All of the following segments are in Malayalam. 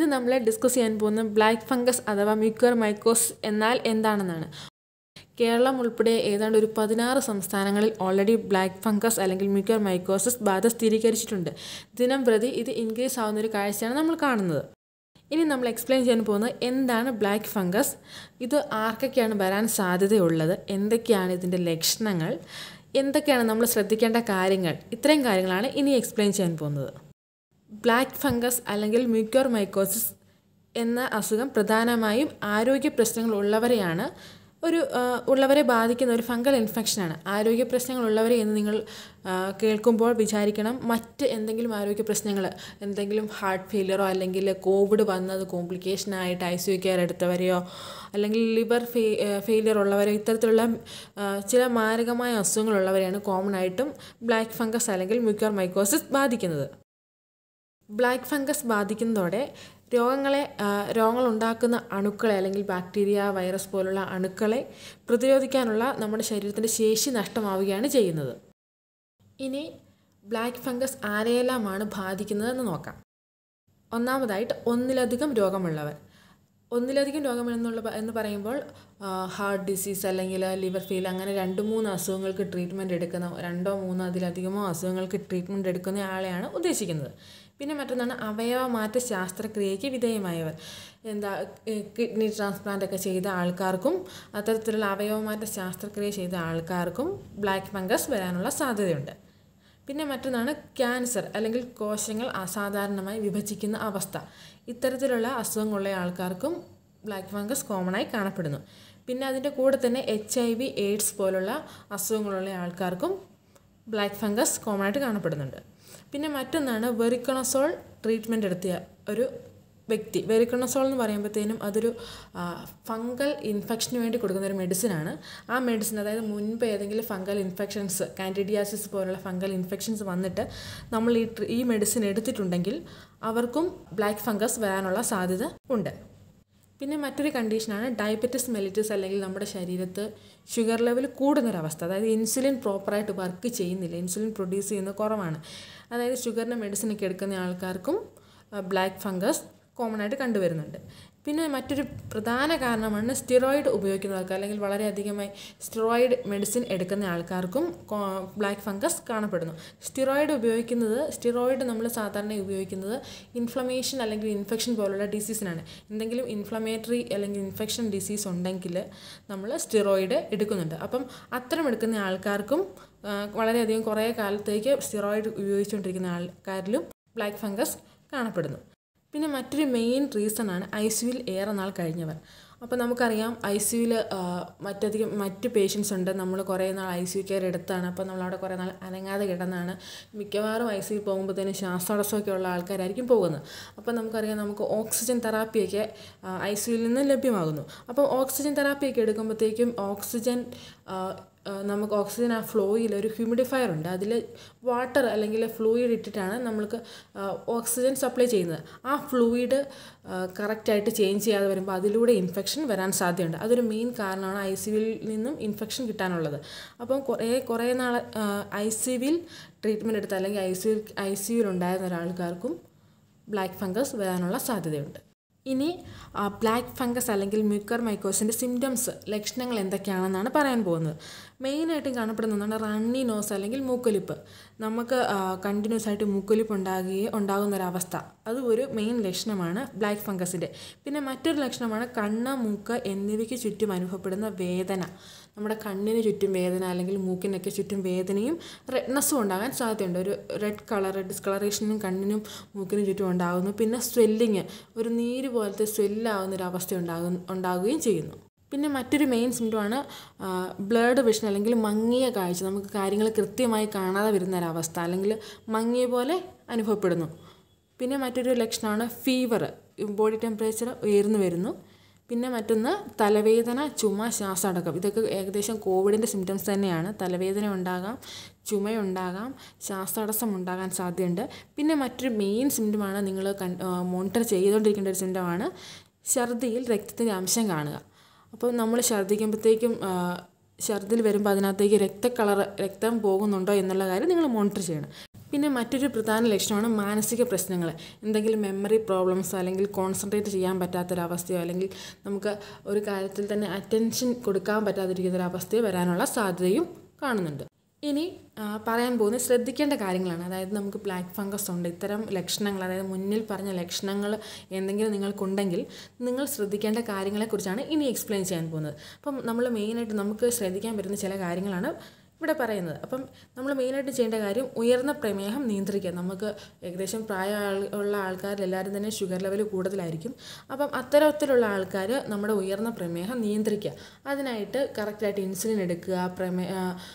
ഇന്ന് നമ്മൾ ഡിസ്കസ് ചെയ്യാൻ പോകുന്ന ബ്ലാക്ക് ഫംഗസ് അഥവാ മ്യൂക്കർ മൈക്കോസ് എന്നാൽ എന്താണെന്നാണ് കേരളം ഉൾപ്പെടെ ഏതാണ്ട് ഒരു പതിനാറ് സംസ്ഥാനങ്ങളിൽ ഓൾറെഡി ബ്ലാക്ക് ഫംഗസ് അല്ലെങ്കിൽ മ്യൂക്കർ മൈക്കോസിസ് ബാധ സ്ഥിരീകരിച്ചിട്ടുണ്ട് ദിനം പ്രതി ഇത് ഇൻക്രീസ് ആവുന്ന ഒരു കാഴ്ചയാണ് നമ്മൾ കാണുന്നത് ഇനി നമ്മൾ എക്സ്പ്ലെയിൻ ചെയ്യാൻ പോകുന്നത് എന്താണ് ബ്ലാക്ക് ഫംഗസ് ഇത് ആർക്കൊക്കെയാണ് വരാൻ സാധ്യതയുള്ളത് എന്തൊക്കെയാണ് ഇതിൻ്റെ ലക്ഷണങ്ങൾ എന്തൊക്കെയാണ് നമ്മൾ ശ്രദ്ധിക്കേണ്ട കാര്യങ്ങൾ ഇത്രയും കാര്യങ്ങളാണ് ഇനി എക്സ്പ്ലെയിൻ ചെയ്യാൻ പോകുന്നത് ബ്ലാക്ക് ഫംഗസ് അല്ലെങ്കിൽ മ്യൂക്കോർ മൈക്കോസിസ് എന്ന അസുഖം പ്രധാനമായും ആരോഗ്യ പ്രശ്നങ്ങൾ ഉള്ളവരെയാണ് ഒരു ആ, ഉള്ളവരെ ബാധിക്കുന്ന ഒരു ഫംഗൽ ഇൻഫെക്ഷനാണ് ആരോഗ്യ പ്രശ്നങ്ങൾ ഉള്ളവരെ എന്ന് നിങ്ങൾ ആ, കേൾക്കുമ്പോൾ വിചാരിക്കണം മറ്റ് എന്തെങ്കിലും ആരോഗ്യ പ്രശ്നങ്ങൾ എന്തെങ്കിലും ഹാർട്ട് ഫെയിലിയറോ അല്ലെങ്കിൽ കോവിഡ് വന്നത് കോംപ്ലിക്കേഷനായിട്ട് ഐ സി യു കെയർ എടുത്തവരെയോ അല്ലെങ്കിൽ ലിവർ ഫെ ഫെയിലിയർ ഉള്ളവരോ ഇത്തരത്തിലുള്ള ആ, ചില മാരകമായ അസുഖങ്ങളുള്ളവരെയാണ് കോമൺ ആയിട്ടും ബ്ലാക്ക് ഫംഗസ് അല്ലെങ്കിൽ മ്യൂക്കർ മൈക്കോസിസ് ബാധിക്കുന്നത് ബ്ലാക്ക് ഫംഗസ് ബാധിക്കുന്നതോടെ രോഗങ്ങളെ ആ, രോഗങ്ങളുണ്ടാക്കുന്ന അണുക്കളെ അല്ലെങ്കിൽ ബാക്ടീരിയ വൈറസ് പോലുള്ള അണുക്കളെ പ്രതിരോധിക്കാനുള്ള നമ്മുടെ ശരീരത്തിൻ്റെ ശേഷി നഷ്ടമാവുകയാണ് ചെയ്യുന്നത് ഇനി ബ്ലാക്ക് ഫംഗസ് ആരെയെല്ലാമാണ് ബാധിക്കുന്നതെന്ന് നോക്കാം ഒന്നാമതായിട്ട് ഒന്നിലധികം രോഗമുള്ളവർ ഒന്നിലധികം രോഗം എന്നുള്ള എന്ന് പറയുമ്പോൾ ഹാർട്ട് ഡിസീസ് അല്ലെങ്കിൽ ലിവർ ഫെയിൽ അങ്ങനെ രണ്ട് മൂന്ന് അസുഖങ്ങൾക്ക് ട്രീറ്റ്മെൻറ്റ് എടുക്കുന്ന രണ്ടോ മൂന്നോ അതിലധികമോ അസുഖങ്ങൾക്ക് ട്രീറ്റ്മെൻറ്റ് എടുക്കുന്ന ആളെയാണ് ഉദ്ദേശിക്കുന്നത് പിന്നെ മറ്റൊന്നാണ് അവയവമാറ്റ ശാസ്ത്രക്രിയയ്ക്ക് വിധേയമായവർ എന്താ കിഡ്നി ട്രാൻസ്പ്ലാന്റ് ഒക്കെ ചെയ്ത ആൾക്കാർക്കും അത്തരത്തിലുള്ള അവയവമാറ്റ ശാസ്ത്രക്രിയ ചെയ്ത ആൾക്കാർക്കും ബ്ലാക്ക് ഫംഗസ് വരാനുള്ള സാധ്യതയുണ്ട് പിന്നെ മറ്റൊന്നാണ് ക്യാൻസർ അല്ലെങ്കിൽ കോശങ്ങൾ അസാധാരണമായി വിഭജിക്കുന്ന അവസ്ഥ ഇത്തരത്തിലുള്ള അസുഖങ്ങളുള്ള ആൾക്കാർക്കും ബ്ലാക്ക് ഫംഗസ് കോമൺ ആയി കാണപ്പെടുന്നു പിന്നെ അതിൻ്റെ കൂടെ തന്നെ എച്ച് ഐ വി എയ്ഡ്സ് പോലുള്ള അസുഖങ്ങളുള്ള ആൾക്കാർക്കും ബ്ലാക്ക് ഫംഗസ് കോമൺ ആയിട്ട് കാണപ്പെടുന്നുണ്ട് പിന്നെ മറ്റൊന്നാണ് വെറിക്കണസോൾ ട്രീറ്റ്മെൻറ്റ് എടുത്തിയ ഒരു വ്യക്തി വെറിക്കണസോൾ എന്ന് പറയുമ്പോഴത്തേനും അതൊരു ആ, ഫംഗൽ ഇൻഫെക്ഷന് വേണ്ടി കൊടുക്കുന്ന ഒരു മെഡിസിനാണ് ആ മെഡിസിൻ അതായത് മുൻപ് ഏതെങ്കിലും ഫംഗൽ ഇൻഫെക്ഷൻസ് കാൻഡിഡിയാസിസ് പോലുള്ള ഫംഗൽ ഇൻഫെക്ഷൻസ് വന്നിട്ട് നമ്മൾ ഈ ട്രീ- ഈ മെഡിസിൻ എടുത്തിട്ടുണ്ടെങ്കിൽ അവർക്കും ബ്ലാക്ക് ഫംഗസ് വരാനുള്ള സാധ്യത ഉണ്ട് പിന്നെ മറ്റൊരു കണ്ടീഷനാണ് ഡയബറ്റിസ് മെലിറ്റസ് അല്ലെങ്കിൽ നമ്മുടെ ശരീരത്ത് ഷുഗർ ലെവൽ കൂടുന്നൊരവസ്ഥ അതായത് ഇൻസുലിൻ പ്രോപ്പറായിട്ട് വർക്ക് ചെയ്യുന്നില്ല ഇൻസുലിൻ പ്രൊഡ്യൂസ് ചെയ്യുന്നത് കുറവാണ് അതായത് ഷുഗറിൻ്റെ മെഡിസിനൊക്കെ എടുക്കുന്ന ആൾക്കാർക്കും ബ്ലാക്ക് ഫംഗസ് കോമൺ ആയിട്ട് കണ്ടുവരുന്നുണ്ട് പിന്നെ മറ്റൊരു പ്രധാന കാരണമാണ് സ്റ്റിറോയിഡ് ഉപയോഗിക്കുന്ന ആൾക്കാർ അല്ലെങ്കിൽ വളരെയധികമായി സ്റ്റിറോയിഡ് മെഡിസിൻ എടുക്കുന്ന ആൾക്കാർക്കും ബ്ലാക്ക് ഫംഗസ് കാണപ്പെടുന്നു സ്റ്റിറോയിഡ് ഉപയോഗിക്കുന്നത് സ്റ്റിറോയിഡ് നമ്മൾ സാധാരണ ഉപയോഗിക്കുന്നത് ഇൻഫ്ലമേഷൻ അല്ലെങ്കിൽ ഇൻഫെക്ഷൻ പോലുള്ള ഡിസീസിനാണ് എന്തെങ്കിലും ഇൻഫ്ലമേറ്ററി അല്ലെങ്കിൽ ഇൻഫെക്ഷൻ ഡിസീസ് ഉണ്ടെങ്കിൽ നമ്മൾ സ്റ്റിറോയിഡ് എടുക്കുന്നുണ്ട് അപ്പം അത്തരം എടുക്കുന്ന ആൾക്കാർക്കും ആ, വളരെയധികം കുറേ കാലത്തേക്ക് സ്റ്റിറോയിഡ് ഉപയോഗിച്ചുകൊണ്ടിരിക്കുന്ന ആൾക്കാരിലും ബ്ലാക്ക് ഫംഗസ് കാണപ്പെടുന്നു പിന്നെ മറ്റൊരു മെയിൻ റീസൺ ആണ് ഐ സിയുവിൽ ഏറെ നാൾ കഴിഞ്ഞവർ അപ്പോൾ നമുക്കറിയാം ഐ സിയുവിൽ മറ്റധികം മറ്റ് പേഷ്യൻസ് ഉണ്ട് നമ്മൾ കുറേ നാൾ ഐ സി യു കെയർ എടുത്താണ് അപ്പോൾ നമ്മളവിടെ കുറേ നാൾ അനങ്ങാതെ കിടന്നാണ് മിക്കവാറും ഐ സിയിൽ പോകുമ്പോഴത്തേനും ശ്വാസതടസ്സമൊക്കെ ഉള്ള ആൾക്കാരായിരിക്കും പോകുന്നത് അപ്പോൾ നമുക്കറിയാം നമുക്ക് ഓക്സിജൻ തെറാപ്പിയൊക്കെ ഐ സിയുവിൽ നിന്ന് ലഭ്യമാകുന്നു അപ്പോൾ ഓക്സിജൻ തെറാപ്പിയൊക്കെ എടുക്കുമ്പോഴത്തേക്കും ഓക്സിജൻ ആ, ആ, നമുക്ക് ഓക്സിജൻ ആ ഫ്ലോയിൽ ഒരു ഹ്യൂമിഡിഫയർ ഉണ്ട് അതിൽ വാട്ടർ അല്ലെങ്കിൽ ഫ്ലൂയിഡ് ഇട്ടിട്ടാണ് നമ്മൾക്ക് ആ, ഓക്സിജൻ സപ്ലൈ ചെയ്യുന്നത് ആ ഫ്ലൂയിഡ് കറക്റ്റായിട്ട് ചേഞ്ച് ചെയ്യാതെ വരുമ്പോൾ അതിലൂടെ ഇൻഫെക്ഷൻ വരാൻ സാധ്യതയുണ്ട് അതൊരു മെയിൻ കാരണമാണ് ഐ സി വിയിൽ നിന്നും ഇൻഫെക്ഷൻ കിട്ടാനുള്ളത് അപ്പം കുറേ കുറേ നാൾ ഐ സി വിയിൽ ട്രീറ്റ്മെൻറ്റ് എടുത്ത അല്ലെങ്കിൽ ഐ സി ഐ സി യുവിൽ ഉണ്ടായിരുന്ന ഒരാൾക്കാർക്കും ബ്ലാക്ക് ഫംഗസ് വരാനുള്ള സാധ്യതയുണ്ട് ഇനി ബ്ലാക്ക് ഫംഗസ് അല്ലെങ്കിൽ മ്യൂക്കർ മൈക്കോസിൻ്റെ സിംറ്റംസ് ലക്ഷണങ്ങൾ എന്തൊക്കെയാണെന്നാണ് പറയാൻ പോകുന്നത് മെയിനായിട്ടും കാണപ്പെടുന്ന ഒന്നാണ് റണ്ണി നോസ് അല്ലെങ്കിൽ മൂക്കൊലിപ്പ് നമുക്ക് കണ്ടിന്യൂസ് ആയിട്ട് മൂക്കൊലിപ്പ് ഉണ്ടാകുകയും ഉണ്ടാകുന്ന ഒരവസ്ഥ അത് ഒരു മെയിൻ ലക്ഷണമാണ് ബ്ലാക്ക് ഫംഗസിൻ്റെ പിന്നെ മറ്റൊരു ലക്ഷണമാണ് കണ്ണ് മൂക്ക് എന്നിവയ്ക്ക് ചുറ്റും അനുഭവപ്പെടുന്ന വേദന നമ്മുടെ കണ്ണിന് ചുറ്റും വേദന അല്ലെങ്കിൽ മൂക്കിനൊക്കെ ചുറ്റും വേദനയും റെഡ്നെസ്സും ഉണ്ടാകാൻ സാധ്യതയുണ്ട് ഒരു റെഡ് കളർ ഡിസ്കളറേഷനും കണ്ണിനും മൂക്കിനും ചുറ്റും ഉണ്ടാകുന്നു പിന്നെ സ്വെല്ലിങ് ഒരു നീര് പോലത്തെ സ്വെല്ലാവുന്ന ഒരു അവസ്ഥ ഉണ്ടാകും ഉണ്ടാകുകയും ചെയ്യുന്നു പിന്നെ മറ്റൊരു മെയിൻ സിംറ്റമാണ് ബ്ലേഡ് വിഷൻ അല്ലെങ്കിൽ മങ്ങിയ കാഴ്ച നമുക്ക് കാര്യങ്ങൾ കൃത്യമായി കാണാതെ വരുന്ന ഒരവസ്ഥ അല്ലെങ്കിൽ മങ്ങിയ പോലെ അനുഭവപ്പെടുന്നു പിന്നെ മറ്റൊരു ലക്ഷണമാണ് ഫീവർ ബോഡി ടെമ്പറേച്ചർ ഉയർന്നു വരുന്നു പിന്നെ മറ്റൊന്ന് തലവേദന ചുമ ശ്വാസമടക്കം ഇതൊക്കെ ഏകദേശം കോവിഡിൻ്റെ സിംറ്റംസ് തന്നെയാണ് തലവേദന ഉണ്ടാകാം ചുമയുണ്ടാകാം ശ്വാസതടസ്സം ഉണ്ടാകാൻ സാധ്യതയുണ്ട് പിന്നെ മറ്റൊരു മെയിൻ സിംറ്റമാണ് നിങ്ങൾ കൺ മോണിറ്റർ ചെയ്തുകൊണ്ടിരിക്കേണ്ട ഒരു സിംറ്റമാണ് ഛർദിയിൽ രക്തത്തിൻ്റെ അംശം കാണുക അപ്പോൾ നമ്മൾ ഛർദ്ദിക്കുമ്പോഴത്തേക്കും ഛർദിൽ വരുമ്പോൾ അതിനകത്തേക്ക് രക്ത കളർ രക്തം പോകുന്നുണ്ടോ എന്നുള്ള കാര്യം നിങ്ങൾ മോണിറ്റർ ചെയ്യണം പിന്നെ മറ്റൊരു പ്രധാന ലക്ഷണമാണ് മാനസിക പ്രശ്നങ്ങൾ എന്തെങ്കിലും മെമ്മറി പ്രോബ്ലംസോ അല്ലെങ്കിൽ കോൺസെൻട്രേറ്റ് ചെയ്യാൻ പറ്റാത്തൊരവസ്ഥയോ അല്ലെങ്കിൽ നമുക്ക് ഒരു കാര്യത്തിൽ തന്നെ അറ്റൻഷൻ കൊടുക്കാൻ പറ്റാതിരിക്കുന്ന ഒരു അവസ്ഥയോ വരാനുള്ള സാധ്യതയും കാണുന്നുണ്ട് ഇനി ആ, പറയാൻ പോകുന്നത് ശ്രദ്ധിക്കേണ്ട കാര്യങ്ങളാണ് അതായത് നമുക്ക് ബ്ലാക്ക് ഫംഗസ് ഉണ്ട് ഇത്തരം ലക്ഷണങ്ങൾ അതായത് മുന്നിൽ പറഞ്ഞ ലക്ഷണങ്ങൾ എന്തെങ്കിലും നിങ്ങൾക്കുണ്ടെങ്കിൽ നിങ്ങൾ ശ്രദ്ധിക്കേണ്ട കാര്യങ്ങളെക്കുറിച്ചാണ് ഇനി എക്സ്പ്ലെയിൻ ചെയ്യാൻ പോകുന്നത് അപ്പം നമ്മൾ മെയിനായിട്ട് നമുക്ക് ശ്രദ്ധിക്കാൻ പറ്റുന്ന ചില കാര്യങ്ങളാണ് ഇവിടെ പറയുന്നത് അപ്പം നമ്മൾ മെയിനായിട്ട് ചെയ്യേണ്ട കാര്യം ഉയർന്ന പ്രമേഹം നിയന്ത്രിക്കുക നമുക്ക് ഏകദേശം പ്രായ ആൾ ഉള്ള ആൾക്കാരിൽ എല്ലാവരും തന്നെ ഷുഗർ ലെവൽ കൂടുതലായിരിക്കും അപ്പം അത്തരത്തിലുള്ള ആൾക്കാർ നമ്മുടെ ഉയർന്ന പ്രമേഹം നിയന്ത്രിക്കുക അതിനായിട്ട് കറക്റ്റായിട്ട് ഇൻസുലിൻ എടുക്കുക പ്രമേ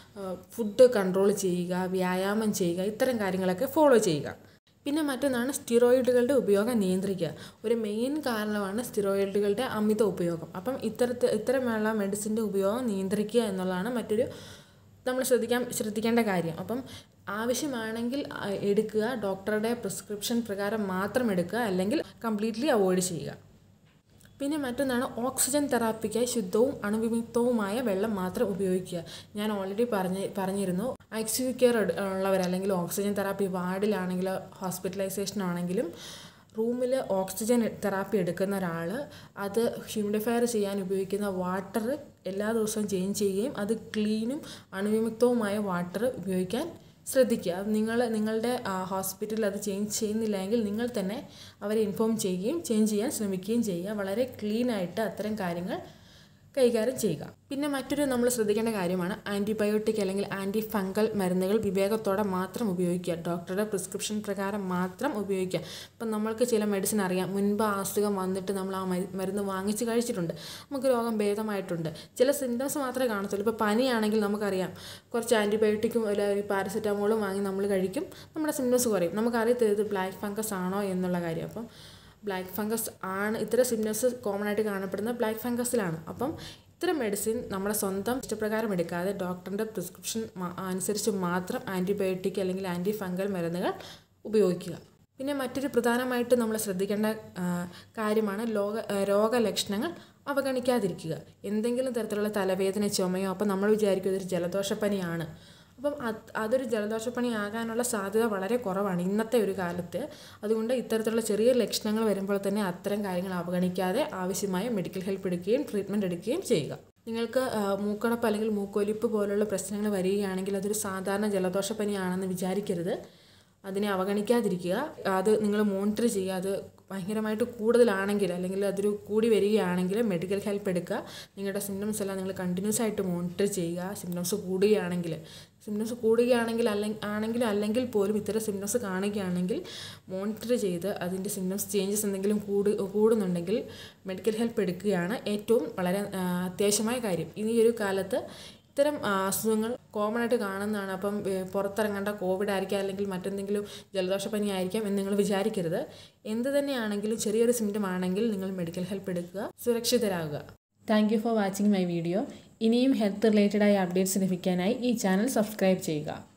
ഫുഡ് കൺട്രോൾ ചെയ്യുക വ്യായാമം ചെയ്യുക ഇത്തരം കാര്യങ്ങളൊക്കെ ഫോളോ ചെയ്യുക പിന്നെ മറ്റൊന്നാണ് സ്റ്റിറോയിഡുകളുടെ ഉപയോഗം നിയന്ത്രിക്കുക ഒരു മെയിൻ കാരണമാണ് സ്റ്റിറോയിഡുകളുടെ അമിത ഉപയോഗം അപ്പം ഇത്തരത്തിൽ ഇത്തരമുള്ള മെഡിസിൻ്റെ ഉപയോഗം നിയന്ത്രിക്കുക എന്നുള്ളതാണ് മറ്റൊരു നമ്മൾ ശ്രദ്ധിക്കാൻ ശ്രദ്ധിക്കേണ്ട കാര്യം അപ്പം ആവശ്യമാണെങ്കിൽ ആ, എടുക്കുക ഡോക്ടറുടെ പ്രിസ്ക്രിപ്ഷൻ പ്രകാരം മാത്രം എടുക്കുക അല്ലെങ്കിൽ കംപ്ലീറ്റ്ലി അവോയ്ഡ് ചെയ്യുക പിന്നെ മറ്റൊന്നാണ് ഓക്സിജൻ തെറാപ്പിക്കായി ശുദ്ധവും അണുവിമുക്തവുമായ വെള്ളം മാത്രം ഉപയോഗിക്കുക ഞാൻ ഓൾറെഡി പറഞ്ഞ് പറഞ്ഞിരുന്നു ഐ സി യു കെയർ ഉള്ളവർ അല്ലെങ്കിൽ ഓക്സിജൻ തെറാപ്പി വാർഡിലാണെങ്കിലോ ഹോസ്പിറ്റലൈസേഷൻ ആണെങ്കിലും റൂമിൽ ഓക്സിജൻ തെറാപ്പി എടുക്കുന്ന ഒരാൾ അത് ഹ്യൂമിഡിഫയർ ചെയ്യാൻ ഉപയോഗിക്കുന്ന വാട്ടർ എല്ലാ ദിവസവും ചേഞ്ച് ചെയ്യുകയും അത് ക്ലീനും അണുവിമുക്തവുമായ വാട്ടർ ഉപയോഗിക്കാൻ ശ്രദ്ധിക്കുക അത് നിങ്ങൾ നിങ്ങളുടെ ഹോസ്പിറ്റലിൽ അത് ചേഞ്ച് ചെയ്യുന്നില്ലെങ്കിൽ നിങ്ങൾ തന്നെ അവരെ ഇൻഫോം ചെയ്യുകയും ചേഞ്ച് ചെയ്യാൻ ശ്രമിക്കുകയും ചെയ്യുക വളരെ ക്ലീൻ ആയിട്ട് അത്തരം കാര്യങ്ങൾ കൈകാര്യം ചെയ്യുക പിന്നെ മറ്റൊരു നമ്മൾ ശ്രദ്ധിക്കേണ്ട കാര്യമാണ് ആൻറ്റിബയോട്ടിക് അല്ലെങ്കിൽ ആൻറ്റി ഫംഗൽ മരുന്നുകൾ വിവേകത്തോടെ മാത്രം ഉപയോഗിക്കുക ഡോക്ടറുടെ പ്രിസ്ക്രിപ്ഷൻ പ്രകാരം മാത്രം ഉപയോഗിക്കുക ഇപ്പം നമ്മൾക്ക് ചില മെഡിസിൻ അറിയാം മുൻപ് ആ അസുഖം വന്നിട്ട് നമ്മൾ ആ മരു- മരുന്ന് വാങ്ങിച്ച് കഴിച്ചിട്ടുണ്ട് നമുക്ക് രോഗം ഭേദമായിട്ടുണ്ട് ചില സിംറ്റംസ് മാത്രമേ കാണത്തുള്ളൂ ഇപ്പോൾ പനിയാണെങ്കിൽ നമുക്കറിയാം കുറച്ച് ആൻറ്റിബയോട്ടിക്കും അല്ലെങ്കിൽ പാരസെറ്റാമോളും വാങ്ങി നമ്മൾ കഴിക്കും നമ്മുടെ സിംറ്റംസ് കുറയും നമുക്കറിയത്തില്ല ഇത് ബ്ലാക്ക് ഫംഗസ് ആണോ എന്നുള്ള കാര്യം അപ്പം ബ്ലാക്ക് ഫംഗസ് ആണ് ഇത്തരം സിംറ്റംസ് കോമൺ ആയിട്ട് കാണപ്പെടുന്നത് ബ്ലാക്ക് ഫംഗസിലാണ് അപ്പം ഇത്തരം മെഡിസിൻ നമ്മുടെ സ്വന്തം ഇഷ്ടപ്രകാരം എടുക്കാതെ ഡോക്ടറിൻ്റെ പ്രിസ്ക്രിപ്ഷൻ അനുസരിച്ച് മാത്രം ആൻറ്റിബയോട്ടിക് അല്ലെങ്കിൽ ആൻറ്റി ഫംഗൽ മരുന്നുകൾ ഉപയോഗിക്കുക പിന്നെ മറ്റൊരു പ്രധാനമായിട്ട് നമ്മൾ ശ്രദ്ധിക്കേണ്ട ആ, കാര്യമാണ് ലോക ആ, രോഗലക്ഷണങ്ങൾ അവഗണിക്കാതിരിക്കുക എന്തെങ്കിലും തരത്തിലുള്ള തലവേദന ചുമയോ അപ്പം നമ്മൾ വിചാരിക്കും ഇതൊരു ജലദോഷപ്പനിയാണ് അപ്പം അത് അതൊരു ജലദോഷപ്പനി ആകാനുള്ള സാധ്യത വളരെ കുറവാണ് ഇന്നത്തെ ഒരു കാലത്ത് അതുകൊണ്ട് ഇത്തരത്തിലുള്ള ചെറിയ ലക്ഷണങ്ങൾ വരുമ്പോൾ തന്നെ അത്തരം കാര്യങ്ങൾ അവഗണിക്കാതെ ആവശ്യമായ മെഡിക്കൽ ഹെൽപ്പ് എടുക്കുകയും ട്രീറ്റ്മെൻറ്റ് എടുക്കുകയും ചെയ്യുക നിങ്ങൾക്ക് ആ, മൂക്കടപ്പ് അല്ലെങ്കിൽ മൂക്കൊലിപ്പ് പോലുള്ള പ്രശ്നങ്ങൾ വരികയാണെങ്കിൽ അതൊരു സാധാരണ ജലദോഷപ്പനിയാണെന്ന് വിചാരിക്കരുത് അതിനെ അവഗണിക്കാതിരിക്കുക അത് നിങ്ങൾ മോണിറ്റർ ചെയ്യുക അത് ഭയങ്കരമായിട്ട് കൂടുതലാണെങ്കിൽ അല്ലെങ്കിൽ അതൊരു കൂടി വരികയാണെങ്കിൽ മെഡിക്കൽ ഹെൽപ്പ് എടുക്കുക നിങ്ങളുടെ സിംറ്റംസ് എല്ലാം നിങ്ങൾ കണ്ടിന്യൂസ് ആയിട്ട് മോണിറ്റർ ചെയ്യുക സിംറ്റംസ് കൂടുകയാണെങ്കിൽ സിംറ്റംസ് കൂടുകയാണെങ്കിൽ അല്ലെങ്കിൽ ആണെങ്കിലും അല്ലെങ്കിൽ പോലും ഇത്തരം സിംറ്റംസ് കാണുകയാണെങ്കിൽ മോണിറ്റർ ചെയ്ത് അതിൻ്റെ സിംറ്റംസ് ചേഞ്ചസ് എന്തെങ്കിലും കൂട് കൂടുന്നുണ്ടെങ്കിൽ മെഡിക്കൽ ഹെൽപ്പ് എടുക്കുകയാണ് ഏറ്റവും വളരെ ആ, അത്യാവശ്യമായ കാര്യം ഇനി ഈ ഒരു കാലത്ത് ഇത്തരം ആ, അസുഖങ്ങൾ കോമൺ ആയിട്ട് കാണുന്നതാണ് അപ്പം ഏ, പുറത്തിറങ്ങേണ്ട കോവിഡ് ആയിരിക്കാം അല്ലെങ്കിൽ മറ്റെന്തെങ്കിലും ജലദോഷപ്പനി ആയിരിക്കാം എന്ന് നിങ്ങൾ വിചാരിക്കരുത് എന്ത് തന്നെയാണെങ്കിലും ചെറിയൊരു സിംറ്റം ആണെങ്കിൽ നിങ്ങൾ മെഡിക്കൽ ഹെൽപ്പ് എടുക്കുക സുരക്ഷിതരാകുക thank you for watching my video ഇനിയും ഹെൽത്ത് റിലേറ്റഡായ അപ്ഡേറ്റ്സ് ലഭിക്കാനായി ഈ ചാനൽ സബ്സ്ക്രൈബ് ചെയ്യുക